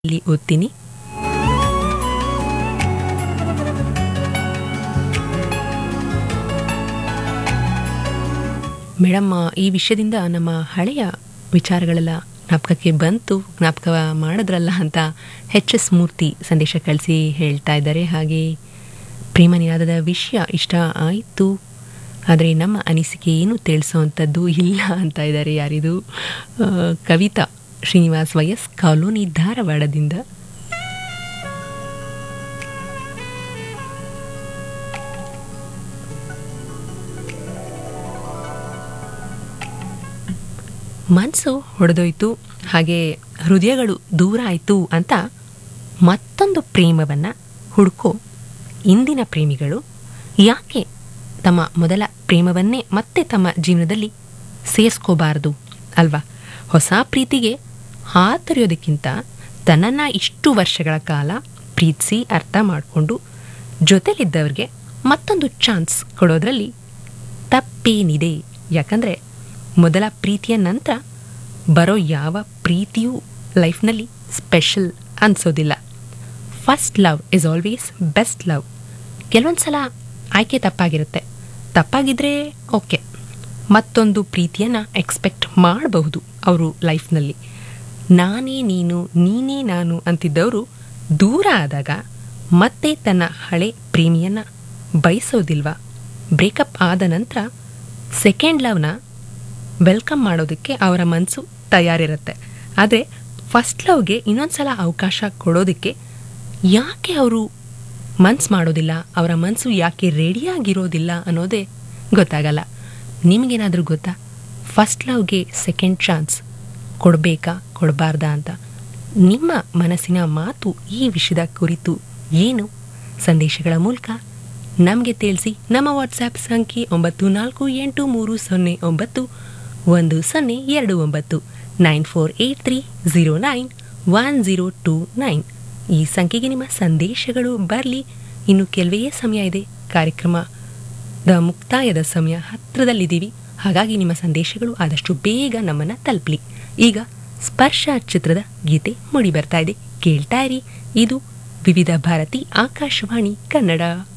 ಇಲ್ಲಿ ಓದ್ತೀನಿ ಮೇಡಮ್ ಈ ವಿಷಯದಿಂದ ನಮ್ಮ ಹಳೆಯ ವಿಚಾರಗಳೆಲ್ಲ ಜ್ಞಾಪಕಕ್ಕೆ ಬಂತು ಜ್ಞಾಪಕ ಮಾಡಿದ್ರಲ್ಲ ಅಂತ ಎಚ್ ಎಸ್ ಮೂರ್ತಿ ಸಂದೇಶ ಕಳಿಸಿ ಹೇಳ್ತಾ ಇದ್ದಾರೆ ಹಾಗೆ ಪ್ರೇಮ ನಿನಾದದ ವಿಷಯ ಇಷ್ಟ ಆಯಿತು ಆದರೆ ನಮ್ಮ ಅನಿಸಿಕೆ ಏನು ತಿಳಿಸೋವಂಥದ್ದು ಇಲ್ಲ ಅಂತ ಇದ್ದಾರೆ ಯಾರಿದು ಆ, ಕವಿತಾ ಶ್ರೀನಿವಾಸ್ ವೈಎಸ್ ಕಾಲೋನಿ ಧಾರವಾಡದಿಂದ ಮನಸ್ಸು ಹೊಡೆದೋಯ್ತು ಹಾಗೆ ಹೃದಯಗಳು ದೂರ ಆಯಿತು ಅಂತ ಮತ್ತೊಂದು ಪ್ರೇಮವನ್ನು ಹುಡುಕೋ ಇಂದಿನ ಪ್ರೇಮಿಗಳು ಯಾಕೆ ತಮ್ಮ ಮೊದಲ ಪ್ರೇಮವನ್ನೇ ಮತ್ತೆ ತಮ್ಮ ಜೀವನದಲ್ಲಿ ಸೇರಿಸ್ಕೋಬಾರ್ದು ಅಲ್ವಾ ಹೊಸ ಪ್ರೀತಿಗೆ ಹಾತೊರೆಯೋದಕ್ಕಿಂತ ತನ್ನನ್ನು ಇಷ್ಟು ವರ್ಷಗಳ ಕಾಲ ಪ್ರೀತಿಸಿ ಅರ್ಥ ಮಾಡಿಕೊಂಡು ಜೊತೆಲಿದ್ದವ್ರಿಗೆ ಮತ್ತೊಂದು ಚಾನ್ಸ್ ಕೊಡೋದ್ರಲ್ಲಿ ತಪ್ಪೇನಿದೆ ಯಾಕಂದರೆ ಮೊದಲ ಪ್ರೀತಿಯ ನಂತರ ಬರೋ ಯಾವ ಪ್ರೀತಿಯೂ ಲೈಫ್ನಲ್ಲಿ ಸ್ಪೆಷಲ್ ಅನಿಸೋದಿಲ್ಲ first love is always best love ಕೆಲವೊಂದು ಸಲ ಆಯ್ಕೆ ತಪ್ಪಾಗಿರುತ್ತೆ ತಪ್ಪಾಗಿದ್ರೆ ಓಕೆ ಮತ್ತೊಂದು ಪ್ರೀತಿಯನ್ನು ಎಕ್ಸ್ಪೆಕ್ಟ್ ಮಾಡಬಹುದು ಅವರು ಲೈಫ್ನಲ್ಲಿ ನಾನೇ ನೀನು ನೀನೇ ನಾನು ಅಂತಿದ್ದವರು ದೂರ ಆದಾಗ ಮತ್ತೆ ತನ್ನ ಹಳೆ ಪ್ರೇಮಿಯನ್ನು ಬಯಸೋದಿಲ್ವಾ ಬ್ರೇಕಪ್ ಆದ ನಂತರ ಸೆಕೆಂಡ್ ಲವ್ನ ವೆಲ್ಕಮ್ ಮಾಡೋದಕ್ಕೆ ಅವರ ಮನಸ್ಸು ತಯಾರಿರುತ್ತೆ ಆದರೆ ಫಸ್ಟ್ ಲವ್ಗೆ ಇನ್ನೊಂದು ಸಲ ಅವಕಾಶ ಕೊಡೋದಕ್ಕೆ ಯಾಕೆ ಅವರು ಮನ್ಸು ಮಾಡೋದಿಲ್ಲ ಅವರ ಮನಸ್ಸು ಯಾಕೆ ರೆಡಿಯಾಗಿರೋದಿಲ್ಲ ಅನ್ನೋದೇ ಗೊತ್ತಾಗಲ್ಲ ನಿಮಗೇನಾದರೂ ಗೊತ್ತಾ ಫಸ್ಟ್ ಲವ್ಗೆ ಸೆಕೆಂಡ್ ಚಾನ್ಸ್ ಕೊಡಬೇಕಾ ಕೊಡಬಾರ್ದಾ ಅಂತ ನಿಮ್ಮ ಮನಸ್ಸಿನ ಮಾತು ಈ ವಿಷಯದ ಕುರಿತು ಏನು ಸಂದೇಶಗಳ ಮೂಲಕ ನಮಗೆ ತಿಳಿಸಿ ನಮ್ಮ ವಾಟ್ಸ್ಆ್ಯಪ್ ಸಂಖ್ಯೆ ಒಂಬತ್ತು ನಾಲ್ಕು ಎಂಟು ಮೂರು ಸೊನ್ನೆ ಒಂಬತ್ತು ಒಂದು ಸೊನ್ನೆ ಎರಡು ಒಂಬತ್ತು nine four eight three zero nine one zero two nine ಈ ಸಂಖ್ಯೆಗೆ ನಿಮ್ಮ ಸಂದೇಶಗಳು ಬರಲಿ ಇನ್ನು ಕೆಲವೇ ಸಮಯ ಇದೆ ಕಾರ್ಯಕ್ರಮದ ಮುಕ್ತಾಯದ ಸಮಯ ಹತ್ತಿರದಲ್ಲಿದ್ದೀವಿ ಹಾಗಾಗಿ ನಿಮ್ಮ ಸಂದೇಶಗಳು ಆದಷ್ಟು ಬೇಗ ನಮ್ಮನ್ನು ತಲುಪಲಿ ಈಗ ಸ್ಪರ್ಶ ಚಿತ್ರದ ಗೀತೆ ಮೂಡಿ ಬರ್ತಾ ಇದೆ ಕೇಳ್ತಾ ಇರಿ ಇದು ವಿವಿಧ ಭಾರತಿ ಆಕಾಶವಾಣಿ ಕನ್ನಡ